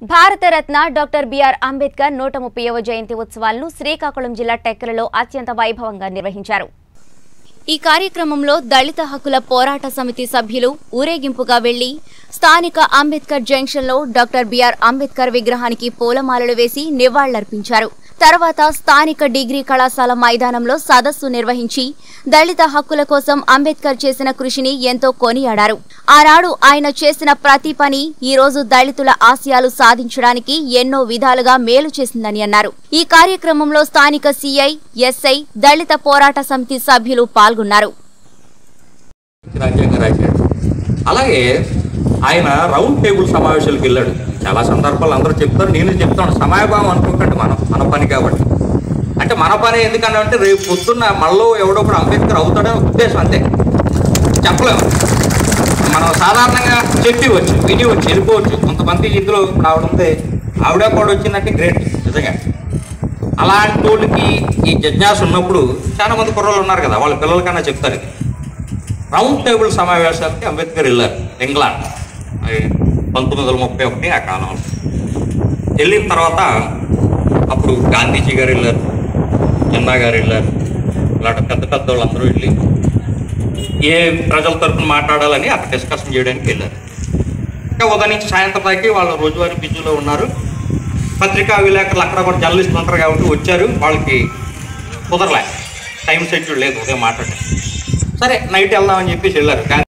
Bharat Ratna doctor BR Ambedkar నూట ముప్పైవ జయంతి ఉత్సవాలను శ్రీకాకుళం జిల్లా టెక్కలలో అత్యంత వైభవంగా నిర్వహించారు ఈ కార్యక్రమంలో దళిత హక్కుల పోరాట సమితి సభ్యులు ఊరేగింపుగా వెళ్లి స్థానిక అంబేద్కర్ జంక్షన్లో డాక్టర్ బిఆర్ అంబేద్కర్ విగ్రహానికి పూలమాలలు వేసి నివాళులర్పించారు తర్వాత స్థానిక డిగ్రీ కళాశాల మైదానంలో సదస్సు నిర్వహించి దళిత హక్కుల కోసం అంబేద్కర్ చేసిన కృషిని ఎంతో కొనియాడారు ఆనాడు ఆయన చేసిన ప్రతి పని ఈ రోజు దళితుల ఆశయాలు సాధించడానికి ఎన్నో విధాలుగా మేలు చేసిందని అన్నారు ఈ కార్యక్రమంలో స్థానిక సీఐ ఎస్ఐ దళిత పోరాట సమితి సభ్యులు పాల్గొన్నారు రాజ్యాంగం రాశాడు అలాగే ఆయన రౌండ్ టేబుల్ సమావేశాలకు వెళ్ళాడు చాలా సందర్భాలు అందరూ చెప్తారు నేను చెప్తాను సమయభావం అనుకోకండి మనం మన పని కాబట్టి అంటే మన పని ఎందుకన్నా అంటే రేపు పొద్దున్న మళ్ళీ ఎవడో ఒకడు అంబేద్కర్ అవుతాడని ఉద్దేశం అంతే చెప్పలేము మనం సాధారణంగా చెప్పి వచ్చు విని వచ్చు వెళ్ళిపోవచ్చు కొంతమంది ఇందులో ఇప్పుడు ఆవిడ ఉంది ఆవిడ కూడా వచ్చిందంటే గ్రేట్ నిజంగా అలాంటి వాళ్ళకి ఈ జిజ్ఞాస ఉన్నప్పుడు చాలా మంది కుర్రోళ్ళు ఉన్నారు కదా వాళ్ళ పిల్లలకన్నా చెప్తారు ఇది రౌండ్ టేబుల్ సమావేశాలకి అంబేద్కర్ వెళ్ళారు ఇంగ్లాండ్ అది పంతొమ్మిది వందల ముప్పై ఒకటి ఆ కాలంలో వెళ్ళిన తర్వాత అప్పుడు గాంధీజీ గారు వెళ్ళారు జిన్నా గారు వెళ్ళారు ఇలాంటి పెద్ద పెద్ద వాళ్ళందరూ వెళ్ళి ఏ ప్రజల తరపున మాట్లాడాలని అక్కడ డిస్కషన్ చేయడానికి వెళ్ళారు ఇంకా ఉదయం నుంచి సాయంత్రం దాకా వాళ్ళు రోజువారీ బిజీలో ఉన్నారు పత్రికా విలేకరులు అక్కడ కూడా జర్నలిస్టులు ఉంటారు కాబట్టి వచ్చారు వాళ్ళకి కుదరలే టైం షెడ్యూల్ లేదు ఉదయం మాట్లాడే సరే నైట్ వెళ్దామని చెప్పేసి వెళ్ళారు కానీ